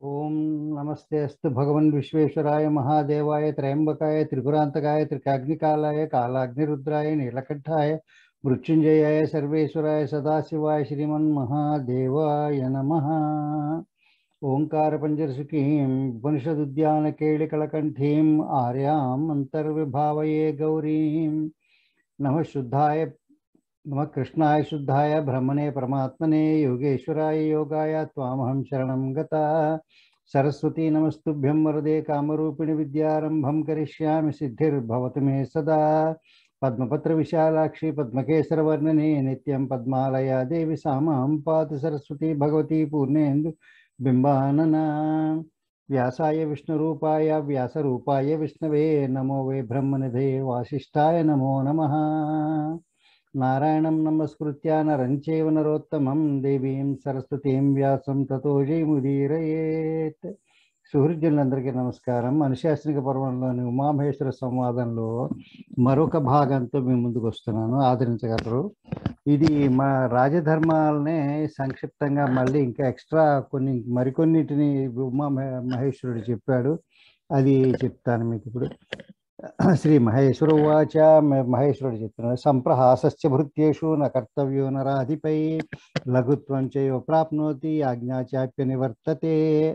ఓం నమస్తే అస్తు భగవన్ విశ్వేశ్వరాయ మహాదేవాయ త్రయంబకాయ త్రిపురాంతకాయ త్రికాగ్నికాలాయ కాలాగ్నిరుద్రాయ నీలకంఠాయ మృత్యుంజయాయ సర్వేశ్వరాయ సదాశివాయ శ్రీమన్ మహాదేవాయ నమ ఓంకార పంజరసుఖీం ఉపనిషదుద్యాన కేళికళకంఠీం ఆర్యాం అంతర్విభావయే గౌరీం నమ శుద్ధాయ నమ కృష్ణాయ శుద్ధాయ బ్రహ్మణే పరమాత్మనే యోగేశ్వరాయ యోగాయ త్వామహం శరణం గత సరస్వతీ నమస్తుభ్యం వరదే కామరూపిణి విద్యారంభం కరిష్యామి సిద్ధిర్భవతు మే సదా పద్మపత్ర విశాలాక్షి పద్మకేసరవర్ణనే నిత్యం పద్మాలయా దేవి సామాం పాతు సరస్వతి భగవతి పూర్ణేందు బింబానన వ్యాసాయ విష్ణురూపాయ వ్యాసరూపాయ విష్ణవే నమో వే బ్రహ్మనిధే వాసిష్ఠాయ నమో నమః నారాయణం నమస్కృత్య నరం చైవ నరోత్తమం దేవీం సరస్వతీం వ్యాసం తతో జయముదీరయేత్ సుహృద్యులందరికీ నమస్కారం అనుశాసనిక పర్వంలోని ఉమామహేశ్వర సంవాదంలో మరొక భాగంతో మీ ముందుకు వస్తున్నాను ఆదరించగలరు ఇది మా రాజధర్మాలనే సంక్షిప్తంగా మళ్ళీ ఇంకా ఎక్స్ట్రా కొన్ని మరికొన్నిటిని ఉమా మహేశ్వరుడు చెప్పాడు అది చెప్తాను మీకు ఇప్పుడు శ్రీ మహేశ్వర ఉవాచ మహేశ్వరుడు చెప్తున్నాడు సంప్రహాసస్య భృత్యేషు న కర్తవ్యో నరాధిపై లఘుత్వం చైవ ప్రాప్నోతి ఆజ్ఞాచాప్య నివర్తతే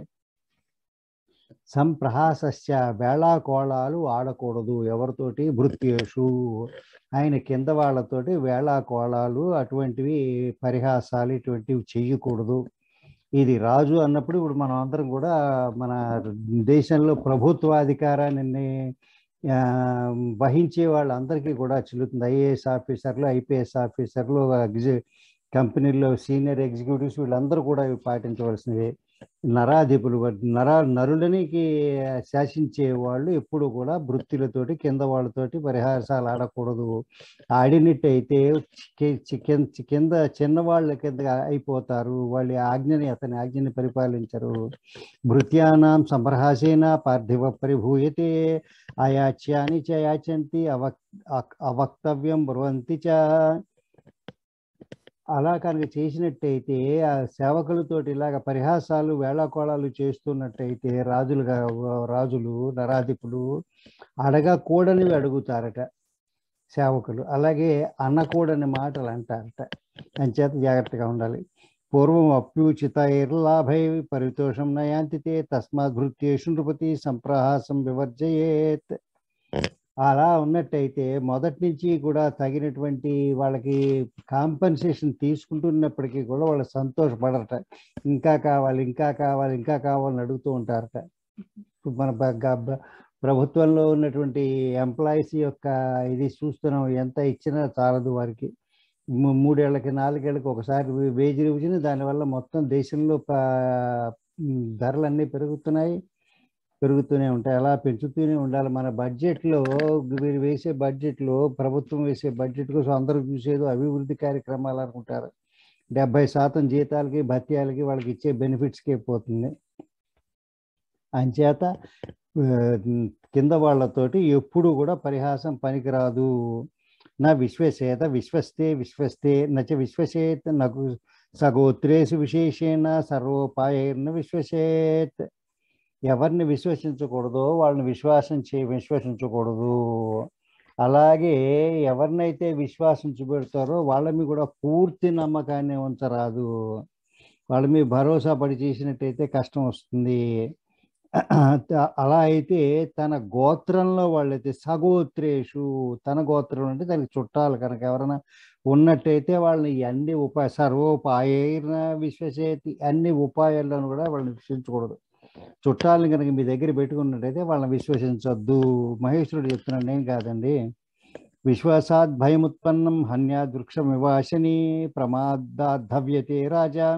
సంప్రహాసస్య వేళాకోళాలు ఆడకూడదు ఎవరితోటి భృత్యేషు ఆయన కింద వాళ్ళతోటి వేళాకోళాలు అటువంటివి పరిహాసాలు ఇటువంటివి చెయ్యకూడదు ఇది రాజు అన్నప్పుడు ఇప్పుడు మనం అందరం కూడా మన దేశంలో ప్రభుత్వాధికారాన్ని వహించే వాళ్ళందరికీ కూడా చెల్లుతుంది ఐఏఎస్ ఆఫీసర్లు ఐపీఎస్ ఆఫీసర్లు కంపెనీల్లో సీనియర్ ఎగ్జిక్యూటివ్స్ వీళ్ళందరూ కూడా ఇవి పాటించవలసినవి నరాధిపులు నర నరులనికి శాసించే వాళ్ళు ఎప్పుడు కూడా వృత్తులతోటి కింద వాళ్ళతోటి పరిహాసాలు ఆడకూడదు ఆడినట్టయితే కింద చిన్నవాళ్ళ కింద అయిపోతారు వాళ్ళ ఆజ్ఞని అతని ఆజ్ఞని పరిపాలించరు భృత్యానాం సంప్రహాసేన పార్థివ పరిభూయతే అయాచ్యాని చ యాచంతి అవక్ అవక్తవ్యం బ్రువంతి చ అలా కనుక చేసినట్టయితే ఆ సేవకులతోటి ఇలాగ పరిహాసాలు వేళాకోళాలు చేస్తున్నట్టయితే రాజులుగా రాజులు నరాధిపులు అడగకూడనివి అడుగుతారట సేవకులు అలాగే అనకూడని మాటలు అంటారట అంచేత జాగ్రత్తగా ఉండాలి పూర్వం అప్యూచితైర్లాభై పరితోషం నయాంతితే తస్మాత్ భృత్యేషు నృపతి సంప్రహాసం వివర్జయేత్ అలా ఉన్నట్టయితే మొదటి నుంచి కూడా తగినటువంటి వాళ్ళకి కాంపన్సేషన్ తీసుకుంటున్నప్పటికీ కూడా వాళ్ళు సంతోషపడరట ఇంకా కావాలి ఇంకా కావాలి ఇంకా కావాలని అడుగుతూ ఉంటారట మన ప్రభుత్వంలో ఉన్నటువంటి ఎంప్లాయీస్ యొక్క ఇది చూస్తున్నాం ఎంత ఇచ్చినా చాలదు వారికి మూడేళ్లకి నాలుగేళ్లకి ఒకసారి వేజ్ రివిజన్ దానివల్ల మొత్తం దేశంలో ధరలన్నీ పెరుగుతున్నాయి పెరుగుతూనే ఉంటాయి అలా పెంచుతూనే ఉండాలి మన బడ్జెట్లో వీరు వేసే బడ్జెట్లో ప్రభుత్వం వేసే బడ్జెట్ కోసం అందరూ చూసేది అభివృద్ధి కార్యక్రమాలు అనుకుంటారు డెబ్బై శాతం జీతాలకి భత్యాలకి వాళ్ళకి ఇచ్చే బెనిఫిట్స్కే పోతుంది అంచేత కింద వాళ్ళతోటి ఎప్పుడు కూడా పరిహాసం పనికిరాదు నా విశ్వసేత విశ్వస్తే విశ్వస్తే నచ విశ్వసేత్ నాకు సగోత్రేసు విశేషేణ సర్వోపాయన విశ్వసేత్ ఎవరిని విశ్వసించకూడదో వాళ్ళని విశ్వాసం చే విశ్వసించకూడదు అలాగే ఎవరినైతే విశ్వాసించబెడతారో వాళ్ళ మీద కూడా పూర్తి నమ్మకాన్ని ఉంచరాదు వాళ్ళ మీద భరోసా పడి చేసినట్టయితే కష్టం వస్తుంది అలా అయితే తన గోత్రంలో వాళ్ళైతే సగోత్రేషు తన గోత్రం అంటే దానికి చుట్టాలు కనుక ఎవరైనా ఉన్నట్టయితే వాళ్ళని అన్ని ఉపాయ సర్వోపాయన విశ్వసేతి అన్ని ఉపాయాలను కూడా వాళ్ళని విశ్వసించకూడదు చుట్టాలను కనుక మీ దగ్గర పెట్టుకున్నట్టయితే వాళ్ళని విశ్వసించొద్దు మహేశ్వరుడు చెప్తున్నాడు నేను కాదండి విశ్వాసాత్ భయముత్పన్నం హన్యాద్ వృక్షం వివాసని ప్రమాదాధవ్యతే రాజా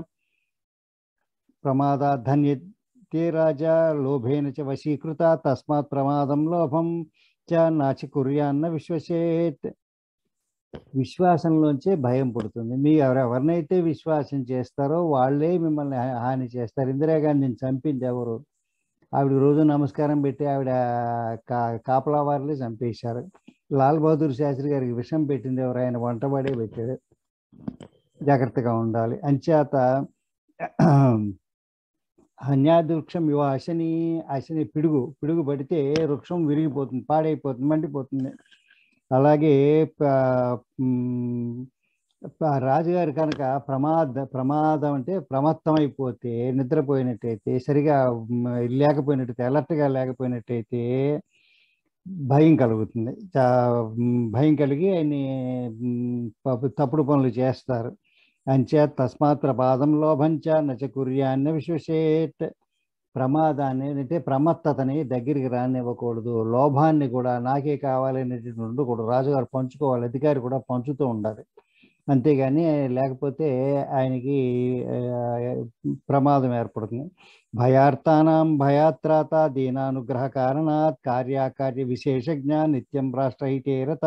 ప్రమాదాధన్యతే రాజా లోభేన చ వశీకృత తస్మాత్ ప్రమాదం లోభం చ నాచి కుర్యాన్న విశ్వసేత్ విశ్వాసంలోంచే భయం పుడుతుంది మీ ఎవరెవరినైతే విశ్వాసం చేస్తారో వాళ్ళే మిమ్మల్ని హాని చేస్తారు ఇందిరాగాంధీని చంపింది ఎవరు ఆవిడ రోజు నమస్కారం పెట్టి ఆవిడ కా కాపలా వారిని చంపేశారు లాల్ బహదూర్ శాస్త్రి గారికి విషం పెట్టింది ఎవరు ఆయన వంటబడే పెట్టాడు జాగ్రత్తగా ఉండాలి అంచేత హన్యాది వృక్షం ఇవ అశని అశని పిడుగు పిడుగు పడితే వృక్షం విరిగిపోతుంది పాడైపోతుంది మండిపోతుంది అలాగే ప- మ్, ప- రాజుగారు కనుక ప్రమాద ప్రమాదం అంటే ప్రమత్తమైపోతే నిద్రపోయినట్టయితే సరిగా మ్, లేకపోయినట్టయితే అలర్ట్గా లేకపోయినట్టయితే భయం కలుగుతుంది చా- మ్, భయం కలిగి ఆయన్ని మ్, ప- తప్పుడు పనులు చేస్తారు అంచేత తస్మాత్ ప్రమాదం లోభంచ నచ కుర్యాన్ని విశ్వసేత్ ప్రమాదాన్ని అంటే ప్రమత్తతని దగ్గరికి రానివ్వకూడదు లోభాన్ని కూడా నాకే కావాలి అనేటువంటి ఉండకూడదు రాజుగారు పంచుకోవాలి అధికారి కూడా పంచుతూ ఉండాలి అంతేగాని లేకపోతే ఆయనకి ఆ, ప్రమాదం ఏర్పడుతుంది భయార్థానాం భయాత్రాత దీనానుగ్రహ కారణాత్ కార్యాకార్య విశేషజ్ఞ నిత్యం రాష్ట్రహితేరత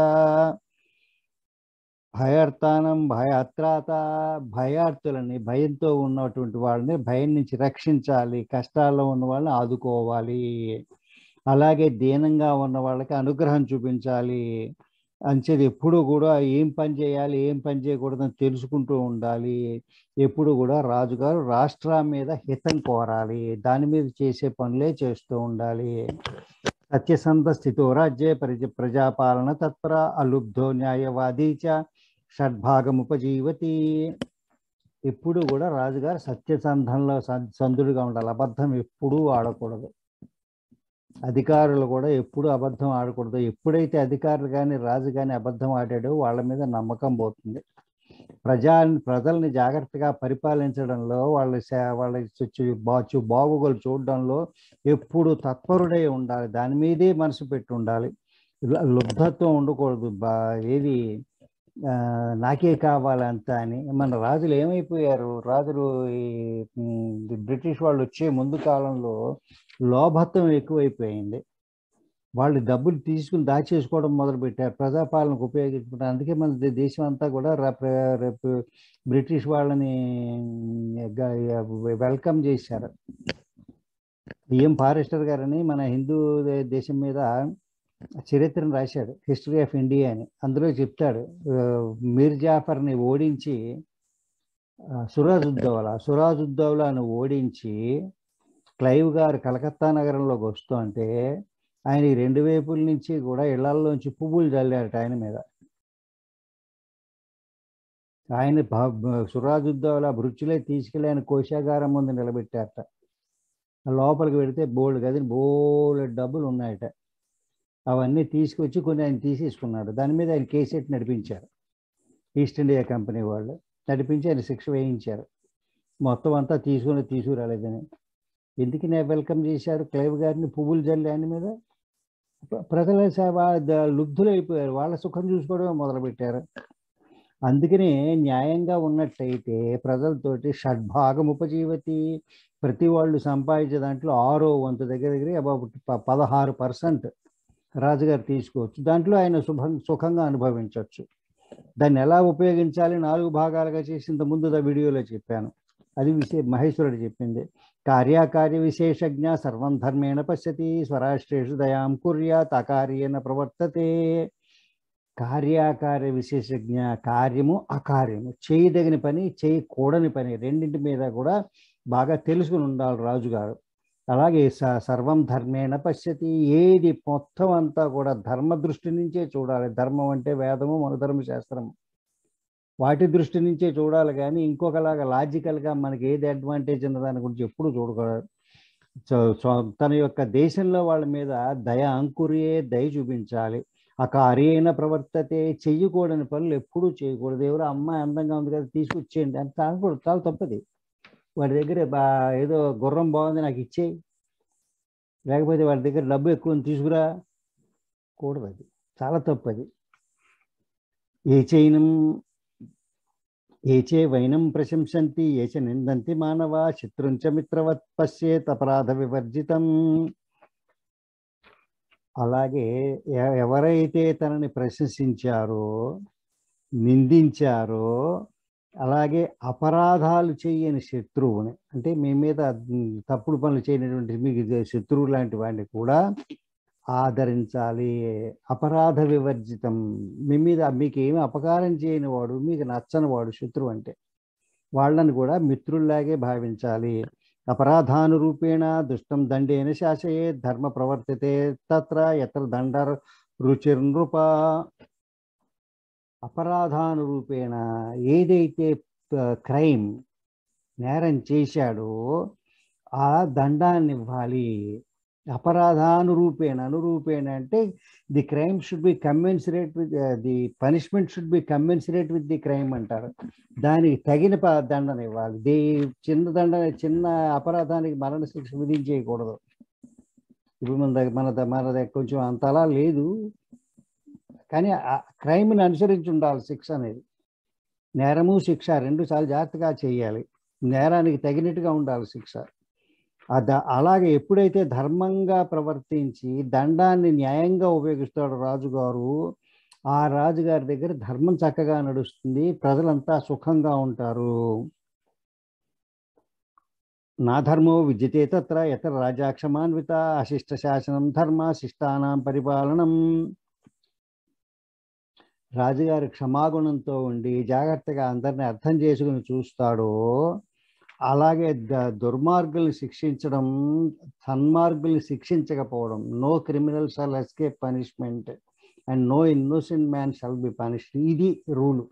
భయార్థానం భయాత్రాత భయార్థులని భయంతో ఉన్నటువంటి వాళ్ళని భయం నుంచి రక్షించాలి కష్టాల్లో ఉన్న వాళ్ళని ఆదుకోవాలి అలాగే దీనంగా ఉన్న వాళ్ళకి అనుగ్రహం చూపించాలి అంచేది ఎప్పుడు కూడా ఏం పని చేయాలి ఏం పని చేయకూడదని తెలుసుకుంటూ ఉండాలి ఎప్పుడు కూడా రాజుగారు రాష్ట్రం మీద హితం కోరాలి దాని మీద చేసే పనులే చేస్తూ ఉండాలి సత్యసంధ స్థితో రాజ్యే పరిజ ప్రజాపాలన తత్పర అలుబ్ధో న్యాయవాదీ చ షడ్భాగముపజీవతి ఎప్పుడు కూడా రాజుగారు సత్యసంధంలో సం- సంధుడుగా ఉండాలి అబద్ధం ఎప్పుడూ ఆడకూడదు అధికారులు కూడా ఎప్పుడు అబద్ధం ఆడకూడదు ఎప్పుడైతే అధికారులు కానీ రాజు కానీ అబద్ధం ఆడాడో వాళ్ళ మీద నమ్మకం పోతుంది ప్రజా ప్రజల్ని జాగ్రత్తగా పరిపాలించడంలో వాళ్ళ సే- వాళ్ళ చు- చు- బా- చు- బాగోగులు చూడడంలో ఎప్పుడు తత్పరుడై ఉండాలి దాని మీదే మనసు పెట్టి ఉండాలి లు- లుబ్ధత్వం ఉండకూడదు బా ఏది ఆ, నాకే కావాలంత అని మన రాజులు ఏమైపోయారు రాజులు ఈ ఉమ్, బ్రిటిష్ వాళ్ళు వచ్చే ముందు కాలంలో లోభత్వం ఎక్కువైపోయింది వాళ్ళు డబ్బులు తీసుకుని దాచేసుకోవడం మొదలు పెట్టారు ప్రజాపాలనకు ఉపయోగించుకుంటారు అందుకే మన దే- దేశం అంతా కూడా రేపు రేపు బ్రిటిష్ వాళ్ళని వెల్కమ్ చేశారు ఈఎం ఫారెస్టర్ గారని మన హిందూ దే- దేశం మీద చరిత్రను రాశాడు హిస్టరీ ఆఫ్ ఇండియా అని అందులో చెప్తాడు ఆ, మీర్ జాఫర్ని ఓడించి ఆ, సురాజ్ ఉద్దౌలా సురాజ్ ఉద్దౌలాను ఓడించి క్లైవ్ గారు కలకత్తా నగరంలోకి వస్తుంటే ఆయన ఈ రెండు వైపుల నుంచి కూడా ఇళ్లలోంచి పువ్వులు చల్లారట ఆయన మీద ఆయన భ- భ- సురాజ్ ఉద్దౌలా భృత్యులే తీసుకెళ్ళి ఆయన కోశాగారం ముందు నిలబెట్టారట లోపలికి పెడితే బోల్డ్ గది బోల్డ్ డబ్బులు ఉన్నాయట అవన్నీ తీసుకొచ్చి కొన్ని ఆయన తీసేసుకున్నాడు దాని మీద ఆయన కేసెట్ నడిపించారు ఈస్ట్ ఇండియా కంపెనీ వాళ్ళు నడిపించి ఆయన శిక్ష వేయించారు మొత్తం అంతా తీసుకుని తీసుకురాలేదని ఎందుకు నేను వెల్కమ్ చేశారు క్లైవ్ గారిని పువ్వులు జల్లి ఆయన మీద ప్ర- ప్రజల సేవ ద- లుబ్ధులైపోయారు వాళ్ళ సుఖం చూసుకోవడమే మొదలుపెట్టారు అందుకనే న్యాయంగా ఉన్నట్టయితే ప్రజలతోటి షడ్భాగం ఉపజీవతి ప్రతి వాళ్ళు సంపాదించే దాంట్లో ఆరో వంతు దగ్గర దగ్గర అబౌట్ ప- పదహారు పర్సెంట్ రాజుగారు తీసుకోవచ్చు దాంట్లో ఆయన శుభం సుఖంగా అనుభవించవచ్చు దాన్ని ఎలా ఉపయోగించాలి నాలుగు భాగాలుగా చేసి ఇంత ముందు దా వీడియోలో చెప్పాను అది విశే మహేశ్వరుడు చెప్పింది కార్యాకార్య విశేషజ్ఞ సర్వం ధర్మేణ పశ్యతి స్వరాష్ట్రేషు దయాం కుర్యాత్ అకార్యేణ ప్రవర్తతే కార్యాకార్య విశేషజ్ఞ కార్యము అకార్యము చేయదగిన పని చేయకూడని పని రెండింటి మీద కూడా బాగా తెలుసుకుని ఉండాలి రాజుగారు అలాగే స సర్వం ధర్మేణ పశ్యతి ఏది మొత్తం అంతా కూడా ధర్మ దృష్టి నుంచే చూడాలి ధర్మం అంటే వేదము మన ధర్మశాస్త్రము వాటి దృష్టి నుంచే చూడాలి కానీ ఇంకొకలాగా లాజికల్గా మనకి ఏది అడ్వాంటేజ్ ఉన్న దాని గురించి ఎప్పుడు చూడకూడదు సో సో తన యొక్క దేశంలో వాళ్ళ మీద దయ అంకురియే దయ చూపించాలి ఆ కార్యైన ప్రవర్తతే చెయ్యకూడని పనులు ఎప్పుడూ చేయకూడదు ఎవరో అమ్మాయి అందంగా ఉంది కదా తీసుకొచ్చేయండి అంత అనకూడదు చాలా తప్పది వాడి దగ్గర బా ఏదో గుర్రం బాగుంది నాకు ఇచ్చేయి లేకపోతే వాడి దగ్గర డబ్బు ఎక్కువ ఉంది, తీసుకురా కూడదు అది చాలా తప్పు అది ఏ చైనం ఏ చే వైనం ప్రశంసంతి ఏ చ నిందంతి మానవ శత్రుంచ మిత్రవత్ పశ్యేత్ అపరాధ వివర్జితం అలాగే ఎ- ఎవరైతే తనని ప్రశంసించారో నిందించారో అలాగే అపరాధాలు చేయని శత్రువుని అంటే మీ మీద ఉమ్, తప్పుడు పనులు చేయనటువంటి మీకు ఇది శత్రువు లాంటి వాడిని కూడా ఆదరించాలి అపరాధ వివర్జితం మీ మీద మీకు ఏమి అపకారం చేయని వాడు మీకు నచ్చని వాడు శత్రువు అంటే వాళ్ళని కూడా మిత్రుల్లాగే భావించాలి అపరాధానురూపేణ దుష్టం దండేన శాసయే ధర్మ ప్రవర్తితే తత్ర ఎత్ర దండర రుచిర్నృప అపరాధానురూపేణ ఏదైతే క్రైమ్ నేరం చేశాడో ఆ దండాన్ని ఇవ్వాలి అపరాధానురూపేణ అనురూపేణ అంటే the crime should be commensurate with the punishment should be commensurate with the crime అంటారు దానికి తగిన ప- దండన ఇవ్వాలి దే చిన్న దండన చిన్న అపరాధానికి మరణ శిక్ష విధించేయకూడదు ఇప్పుడు మన దగ్గర మన ద- మన దగ్గర కొంచెం అంతలా లేదు కానీ ఆ క్రైమ్ని అనుసరించి ఉండాలి శిక్ష అనేది నేరము శిక్ష రెండు చాలా జాగ్రత్తగా చేయాలి నేరానికి తగినట్టుగా ఉండాలి శిక్ష ఆ ద- అలాగే ఎప్పుడైతే ధర్మంగా ప్రవర్తించి దండాన్ని న్యాయంగా ఉపయోగిస్తాడు రాజుగారు ఆ రాజుగారి దగ్గర ధర్మం చక్కగా నడుస్తుంది ప్రజలంతా సుఖంగా ఉంటారు నా ధర్మో విద్యతే తత్ర ఎతర రాజాక్షమాన్విత అశిష్ట శాసనం ధర్మ శిష్టానాం పరిపాలనం రాజుగారి క్షమాగుణంతో ఉండి జాగ్రత్తగా అందరిని అర్థం చేసుకుని చూస్తాడో అలాగే ద దుర్మార్గుల్ని శిక్షించడం సన్మార్గుల్ని శిక్షించకపోవడం no criminal shall escape punishment and no innocent man shall be punished ఇది rule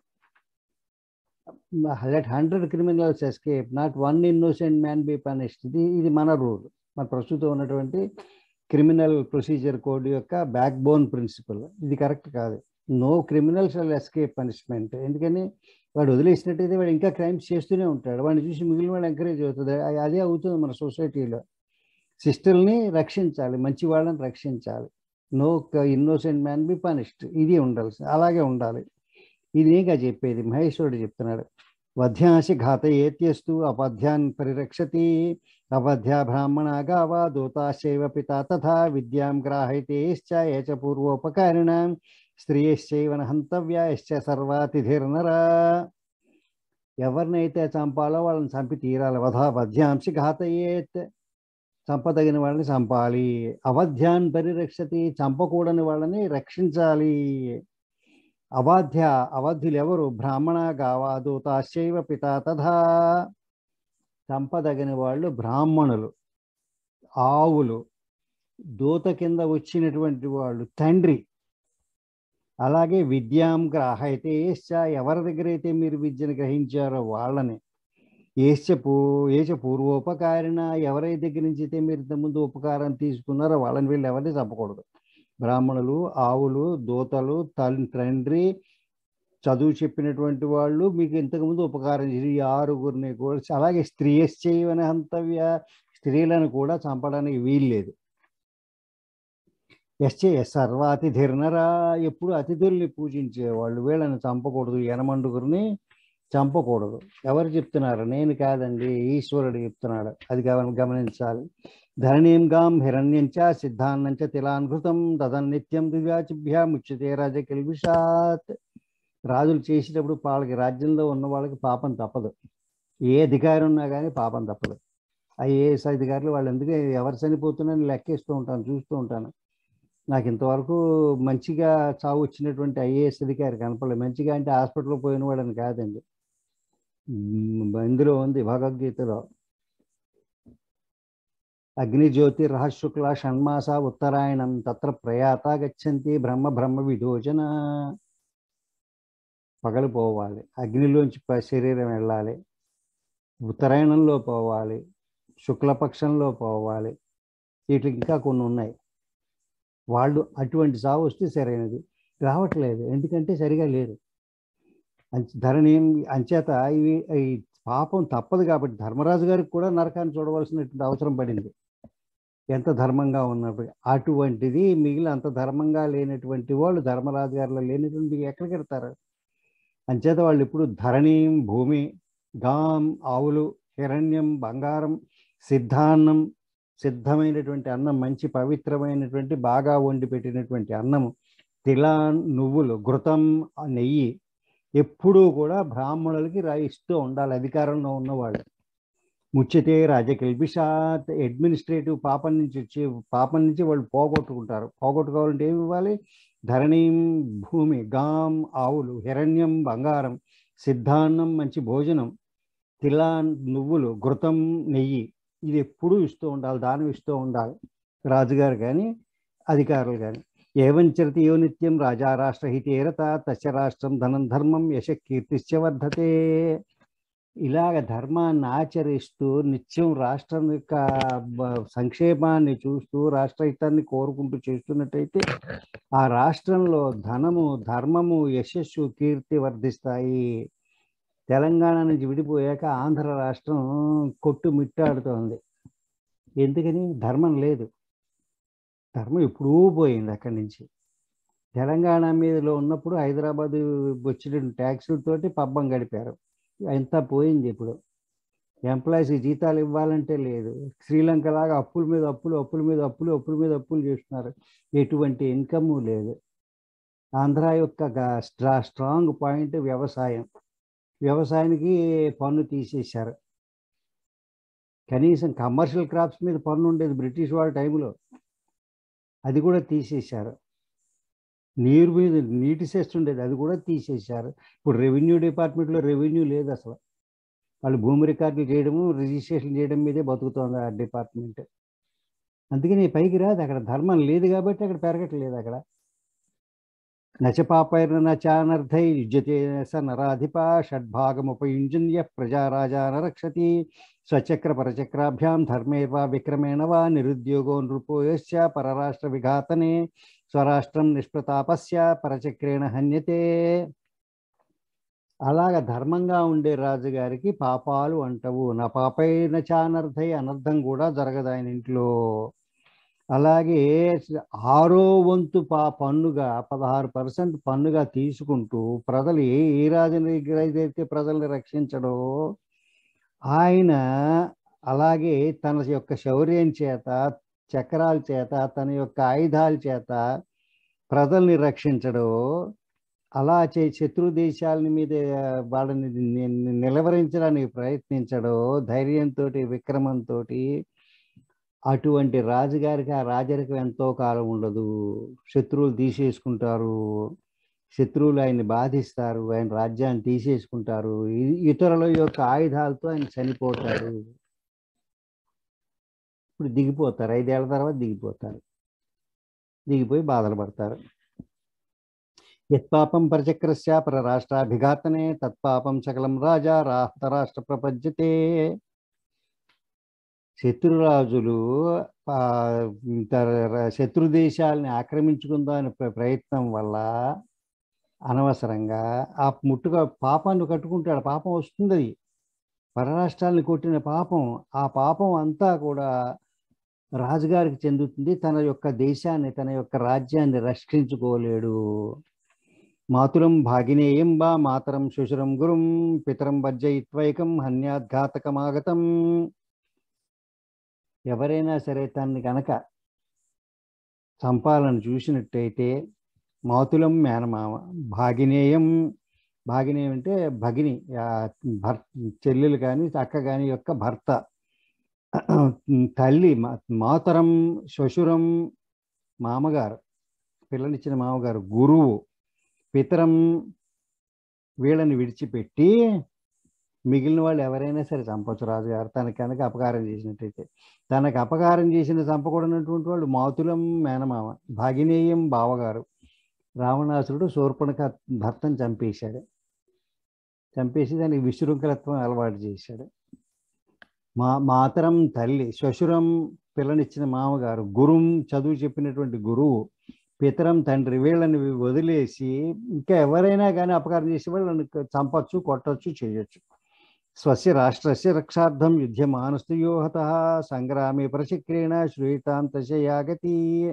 let hundred criminals escape not one innocent man be punished ఇది ఇది మన రూల్ మన ప్రస్తుతం ఉన్నటువంటి క్రిమినల్ ప్రొసీజర్ కోడ్ యొక్క బ్యాక్ బోన్ ప్రిన్సిపల్ ఇది కరెక్ట్ కాదు no criminal shall escape punishment ఎందుకని వాడు వదిలేసినట్టయితే వాడు ఇంకా క్రైమ్స్ చేస్తూనే ఉంటాడు వాడిని చూసి మిగిలిన వాడు ఎంకరేజ్ అవుతుంది అ- అదే అవుతుంది మన సొసైటీలో సిస్టర్ని రక్షించాలి మంచి వాళ్ళని రక్షించాలి no innocent man be punished ఇది ఉండాల్సి అలాగే ఉండాలి ఇది ఇంకా చెప్పేది మహేశ్వరుడు చెప్తున్నాడు వధ్యాంసి ఘాతయేత్యస్తు అపధ్యాన్ పరిరక్షతి అపధ్య బ్రాహ్మణ గావా దూతాశైవ పిత తథా విద్యాం గ్రాహైతేశ్చ ఏచ పూర్వోపకారిణాం స్త్రీయశ్చైవ హంతవ్యాశ్చ సర్వాతిథిర్నర ఎవరినైతే చంపాలో వాళ్ళని చంపి తీరాలి వధా వధ్యాంసి ఘాతయేత్ చంపదగిన వాళ్ళని చంపాలి అవధ్యాన్ పరిరక్షతి చంపకూడని వాళ్ళని రక్షించాలి అబాధ్య అవధ్యులు ఎవరు బ్రాహ్మణ గావా దూతాశైవ పిత తథా చంపదగిన వాళ్ళు బ్రాహ్మణులు ఆవులు దూత కింద వచ్చినటువంటి వాళ్ళు తండ్రి అలాగే విద్యాం గ్రాహైతే ఏశ్చ ఎవరి దగ్గర అయితే మీరు విద్యను గ్రహించారో వాళ్ళని ఏశ్చ పూ ఏచ పూర్వోపకారిణ ఎవరి దగ్గర నుంచి అయితే మీరు ఇంతకుముందు ఉపకారం తీసుకున్నారో వాళ్ళని వీళ్ళు ఎవరిని చంపకూడదు బ్రాహ్మణులు ఆవులు దూతలు తల్లి తండ్రి చదువు చెప్పినటువంటి వాళ్ళు మీకు ఇంతకుముందు ఉపకారం చేసి ఈ ఆరుగురిని కూడా అలాగే స్త్రీ చేయవని హంతవ్య స్త్రీలను కూడా చంపడానికి వీల్లేదు ఎస్చే సర్వాతిథిర్నరా ఎప్పుడు అతిథుల్ని పూజించేవాళ్ళు వీళ్ళని చంపకూడదు యనమండుగురిని చంపకూడదు ఎవరు చెప్తున్నారు నేను కాదండి ఈశ్వరుడు చెప్తున్నాడు అది గమ- గమనించాలి ధరణీం గాం హిరణ్యంచ సిద్ధాన్నంచ తిలాన్ఘృతం తదన్నిత్యం దివ్యాచిభ్యా ముచ్యతే రాజకిల్విషాత్ రాజులు చేసేటప్పుడు వాళ్ళకి రాజ్యంలో ఉన్న వాళ్ళకి పాపం తప్పదు ఏ అధికారి ఉన్నా కానీ పాపం తప్పదు ఐఏఎస్ అధికారులు వాళ్ళు ఎందుకు ఎవరు చనిపోతున్నారని లెక్కేస్తూ ఉంటాను చూస్తూ ఉంటాను నాకు ఇంతవరకు మంచిగా చావు వచ్చినటువంటి ఐఏఎస్ అధికారి కనపడలేదు మంచిగా అంటే హాస్పిటల్లో పోయిన వాడని కాదండి ఉమ్, ఇందులో ఉంది భగవద్గీతలో అగ్నిజ్యోతి రహశుక్ల షణ్మాస ఉత్తరాయణం తత్ర ప్రయాత గచ్చంతి బ్రహ్మ బ్రహ్మ విదోచన పగలు పోవాలి అగ్నిలోంచి ప- శరీరం వెళ్ళాలి ఉత్తరాయణంలో పోవాలి శుక్లపక్షంలో పోవాలి వీటికి ఇంకా కొన్ని ఉన్నాయి వాళ్ళు అటువంటి సావు వస్తే సరైనది రావట్లేదు ఎందుకంటే సరిగా లేరు అంచ- ధరణి అంచేత ఇవి ఈ పాపం తప్పదు కాబట్టి ధర్మరాజు గారికి కూడా నరకాన్ని చూడవలసినటువంటి అవసరం పడింది ఎంత ధర్మంగా ఉన్నప్పుడు అటువంటిది మిగిలిన అంత ధర్మంగా లేనటువంటి వాళ్ళు ధర్మరాజు గారిలో లేనటువంటి ఎక్కడికి వెళ్తారు అంచేత వాళ్ళు ఇప్పుడు ధరణి భూమి గాం ఆవులు హిరణ్యం బంగారం సిద్ధాన్నం సిద్ధమైనటువంటి అన్నం మంచి పవిత్రమైనటువంటి బాగా వండి పెట్టినటువంటి అన్నము తిలా నువ్వులు ఘృతం ఆ నెయ్యి ఎప్పుడూ కూడా బ్రాహ్మణులకి రా ఇస్తూ ఉండాలి అధికారంలో ఉన్నవాళ్ళు ముచ్చితే రాజకిల్బిషాత్ అడ్మినిస్ట్రేటివ్ పాపం నుంచి వచ్చి పాపం నుంచి వాళ్ళు పోగొట్టుకుంటారు పోగొట్టుకోవాలంటే ఏమి ఇవ్వాలి ధరణి భూమి గాం ఆవులు హిరణ్యం బంగారం సిద్ధాన్నం మంచి భోజనం తిలా నువ్వులు ఘృతం నెయ్యి ఇది ఎప్పుడూ ఇస్తూ ఉండాలి దానం ఇస్తూ ఉండాలి రాజుగారు కానీ అధికారులు కానీ ఏవంచరతి యో నిత్యం రాజా రాష్ట్ర హితేరత తస్య రాష్ట్రం ధనం ధర్మం యశ కీర్తిశ్చ వర్ధతే ఇలాగ ధర్మాన్ని ఆచరిస్తూ నిత్యం రాష్ట్రం యొక్క బ- సంక్షేమాన్ని చూస్తూ రాష్ట్రహితాన్ని కోరుకుంటూ చేస్తున్నట్టయితే ఆ రాష్ట్రంలో ధనము ధర్మము యశస్సు కీర్తి వర్ధిస్తాయి తెలంగాణ నుంచి విడిపోయాక ఆంధ్ర రాష్ట్రం కొట్టు మిట్టాడుతోంది ఎందుకని ధర్మం లేదు ధర్మం ఎప్పుడూ పోయింది అక్కడి నుంచి తెలంగాణ మీదలో ఉన్నప్పుడు హైదరాబాద్ వచ్చిన ట్యాక్సులతోటి పబ్బం గడిపారు అంతా పోయింది ఇప్పుడు ఎంప్లాయీస్ జీతాలు ఇవ్వాలంటే లేదు శ్రీలంక లాగా అప్పుల మీద అప్పులు అప్పుల మీద అప్పులు అప్పుల మీద అప్పులు చేస్తున్నారు ఎటువంటి ఇన్కమ్ లేదు ఆంధ్ర యొక్క గా- స్ట్రా స్ట్రాంగ్ పాయింట్ వ్యవసాయం వ్యవసాయానికి పన్ను తీసేశారు కనీసం కమర్షియల్ క్రాప్స్ మీద పన్ను ఉండేది బ్రిటిష్ వాళ్ళ టైంలో అది కూడా తీసేశారు నీరు మీద నీటి సెస్ ఉండేది అది కూడా తీసేశారు ఇప్పుడు రెవెన్యూ డిపార్ట్మెంట్లో రెవెన్యూ లేదు అసలు వాళ్ళు భూమి రికార్డులు చేయడము రిజిస్ట్రేషన్ చేయడం మీదే బతుకుతోంది ఆ డిపార్ట్మెంట్ అందుకని పైకి రాదు అక్కడ ధర్మం లేదు కాబట్టి అక్కడ పెరగట్లేదు అక్కడ నచపాపైర్న నచానర్థై యుజ్యతే స నరాధిప షడ్భాగముపయుంజన్య ప్రజారాజా నరక్షతి స్వచక్ర పరచక్రాభ్యాం ధర్మేర్వా విక్రమేణ వా నిరుద్యోగో నృపోయశ్చ పరరాష్ట్ర విఘాతనే స్వరాష్ట్రం నిష్ప్రతాపస్య పరచక్రేణ హన్యతే అలాగ ధర్మంగా ఉండే రాజుగారికి పాపాలు అంటవు నా పాపైన చానర్థై అనర్థం కూడా జరగదు ఆయన ఇంట్లో అలాగే ఆరో వంతు పా పన్నుగా పదహారు పర్సెంట్ పన్నుగా తీసుకుంటూ ప్రజలు ఏ ఏ రాజుని దగ్గర అయితే ప్రజల్ని రక్షించడో ఆయన అలాగే తన యొక్క శౌర్యం చేత చక్రాల చేత తన యొక్క ఆయుధాల చేత ప్రజల్ని రక్షించడో అలా చే శత్రు దేశాల మీద వాళ్ళని ని- ని- నిలవరించడానికి ప్రయత్నించడో ధైర్యంతో విక్రమంతో అటువంటి రాజుగారికి ఆ రాజరికం ఎంతో కాలం ఉండదు శత్రువులు తీసేసుకుంటారు శత్రువులు ఆయన్ని బాధిస్తారు ఆయన రాజ్యాన్ని తీసేసుకుంటారు ఇ- ఇతరుల యొక్క ఆయుధాలతో ఆయన చనిపోతారు ఇప్పుడు దిగిపోతారు ఐదేళ్ల తర్వాత దిగిపోతారు దిగిపోయి బాధలు పడతారు యత్పాపం పరచక్రస్య పరరాష్ట్రాభిఘాతనే తత్పాపం సకలం రాజా రాష్ట్ర ప్రపంచతే శత్రురాజులు ఆ, తర- శత్రు దేశాలని ఆక్రమించుకుందామని ప్ర- ప్రయత్నం వల్ల అనవసరంగా ఆ ముట్టుగా పాపాన్ని కట్టుకుంటాడు పాపం వస్తుంది అది పరరాష్ట్రాలను కొట్టిన పాపం ఆ పాపం అంతా కూడా రాజుగారికి చెందుతుంది తన యొక్క దేశాన్ని తన యొక్క రాజ్యాన్ని రక్షించుకోలేడు మాతులం భాగినేయం బా మాతరం శుశురం గురుం పితరం వర్జయిత్వైకం హన్యాద్ఘాతకమాగతం ఎవరైనా సరే తన్ని కనుక చంపాలని చూసినట్టయితే మాతులం మేనమామ భాగినేయం భాగినేయం అంటే భగిని ఆ భర్ చెల్లెలు కానీ అక్క కానీ యొక్క భర్త తల్లి మా- మాతరం శ్వశురం మామగారు పిల్లనిచ్చిన మామగారు గురువు పితరం వీళ్ళని విడిచిపెట్టి మిగిలిన వాళ్ళు ఎవరైనా సరే చంపొచ్చు రాజుగారు తనకి కనుక అపకారం చేసినట్టయితే తనకు అపకారం చేసిన చంపకూడనటువంటి వాళ్ళు మాతులం మేనమామ భాగినేయం బావగారు రావణాసురుడు శూర్పణక భర్తను చంపేశాడు చంపేసి దానికి విశృంఖలత్వం అలవాటు చేశాడు మా మాతరం తల్లి శ్వశురం పిల్లనిచ్చిన మామగారు గురుం చదువు చెప్పినటువంటి గురువు పితరం తండ్రి వీళ్ళని వదిలేసి ఇంకా ఎవరైనా కానీ అపకారం చేసే వాళ్ళని చంపచ్చు కొట్టచ్చు చేయొచ్చు స్వస్య రాష్ట్రస్య రక్షార్థం యుద్ధమానస్తయో హత సంగ్రామే ప్రచక్రేణ శ్రూయితాంతశయాగతి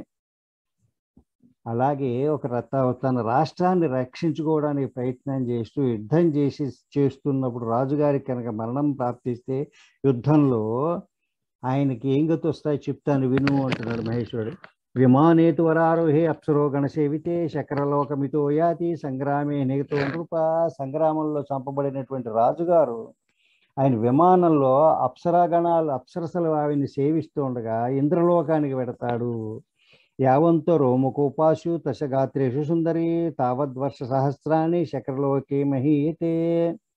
అలాగే ఒక రత తన రాష్ట్రాన్ని రక్షించుకోవడానికి ప్రయత్నం చేస్తూ యుద్ధం చేసి చేస్తున్నప్పుడు రాజుగారికి కనుక మరణం ప్రాప్తిస్తే యుద్ధంలో ఆయనకి ఏం గతి వస్తాయి చెప్తాను విను అంటున్నాడు మహేశ్వరుడు విమానేతు వరారోహే అప్సరో గణసేవితే శకరలోకమితో యాతి సంగ్రామే నిగతో నృప సంగ్రామంలో చంపబడినటువంటి రాజుగారు ఆయన విమానంలో అప్సరాగణాలు అప్సరసలు ఆవిని సేవిస్తూ ఉండగా ఇంద్రలోకానికి వెడతాడు యావంతో రోమకోపాసు దశగాత్రేషు సుందరి తావద్వర్ష సహస్రాన్ని శకరలోకే మహీయతే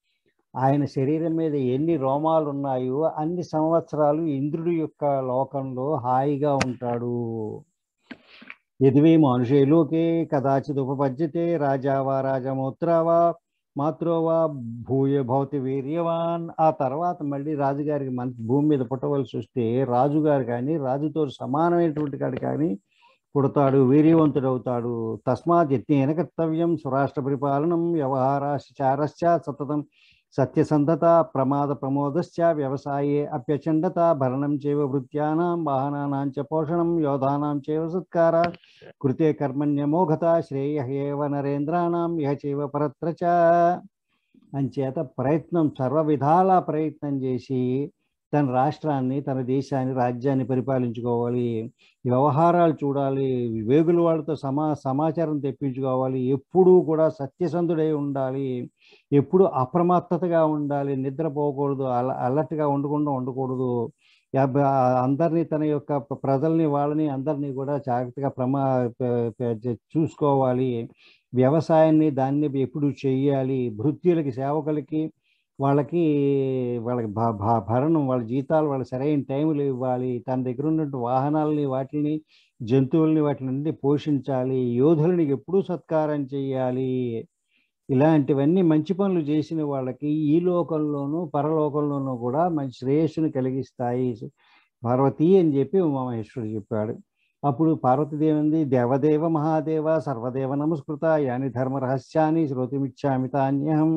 ఆయన శరీరం మీద ఎన్ని రోమాలు ఉన్నాయో అన్ని సంవత్సరాలు ఇంద్రుడి యొక్క లోకంలో హాయిగా ఉంటాడు యదివే మనుషే లోకే కదాచిత్ ఉపపద్యతే రాజా వా రాజమూత్ర వా మాత్రో వా భూయ భవతి వీర్యవాన్ ఆ తర్వాత మళ్ళీ రాజుగారికి మన భూమి మీద పుట్టవలసి వస్తే రాజుగారు కానీ రాజుతో సమానమైనటువంటి కాడు కానీ పుడతాడు వీర్యవంతుడవుతాడు తస్మాత్ యత్నేన కర్తవ్యం స్వరాష్ట్ర పరిపాలనం వ్యవహారాచారశ్చ సతతం సత్యసంధత ప్రమాద ప్రమోదశ్చ వ్యవసాయే అప్యచండత భరణం చేవ వృత్యానాం వాహనానాం చ పోషణం యోధానాం చేవ సత్కార కృతే కర్మణ్యమోఘత శ్రేయ ఏవ నరేంద్రాణం ఇహ చేవ పరత్ర చ అంచేత ప్రయత్నం సర్వ విధాల ప్రయత్నం చేసి తన రాష్ట్రాన్ని తన దేశాన్ని రాజ్యాన్ని పరిపాలించుకోవాలి వ్యవహారాలు చూడాలి వేగుల వాళ్ళతో సమా సమాచారం తెప్పించుకోవాలి ఎప్పుడూ కూడా సత్యసంధుడై ఉండాలి ఎప్పుడు అప్రమత్తతగా ఉండాలి నిద్రపోకూడదు అల అలర్ట్గా ఉండకుండా ఉండకూడదు యాభ- అందరినీ తన యొక్క ప్ర- ప్రజల్ని వాళ్ళని అందరినీ కూడా జాగ్రత్తగా ప్రమా ప- ప- చూసుకోవాలి వ్యవసాయాన్ని దాన్ని ఎప్పుడు చెయ్యాలి భృత్యులకి సేవకులకి వాళ్ళకి వాళ్ళకి భ- భ- భరణం వాళ్ళ జీతాలు వాళ్ళ సరైన టైంలో ఇవ్వాలి తన దగ్గర ఉన్నటువంటి వాహనాలని వాటిని జంతువుల్ని వాటిని పోషించాలి యోధులని ఎప్పుడూ సత్కారం చేయాలి ఇలాంటివన్నీ మంచి పనులు చేసిన వాళ్ళకి ఈ లోకంలోనూ పరలోకంలోనూ కూడా మంచి శ్రేయస్సును కలిగిస్తాయి పార్వతి అని చెప్పి ఉమామహేశ్వరుడు చెప్పాడు అప్పుడు పార్వతీదేవి ఉంది దేవదేవ మహాదేవ సర్వదేవ నమస్కృత యాని ధర్మ రహస్యాన్ని శ్రోతిమిచ్చామి తాన్యహం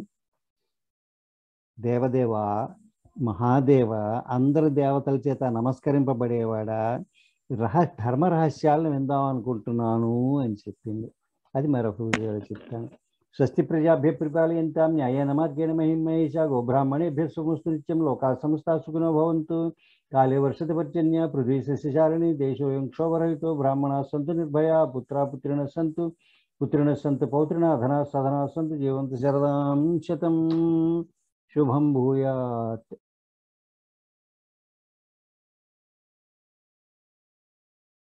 దేవదేవ మహాదేవ అందరు దేవతల చేత నమస్కరింపబడేవాడా రహ ధర్మ రహస్యాలను విందాం అనుకుంటున్నాను అని చెప్పింది అది మరొక వీడియోలో చెప్తాను స్వస్తి ప్రజాభ్య పరిపాలయంతాం న్యాయేన మార్గేణ మహిమహేష గోబ్రాహ్మణేభ్య సుమస్తు నిత్యం లోకా సమస్తా సుఖినో భవంతు కాళే వర్షతి పర్జన్య పృథ్వీ సస్యశాలిని దేశోయం క్షోభరహితో బ్రాహ్మణా సంతు నిర్భయా పుత్రా పుత్రిణ సంతు పుత్రిణ సంతు పౌత్రిణ ధనా సధనా సంతు జీవంతు శరదాం శతం శుభం భూయాత్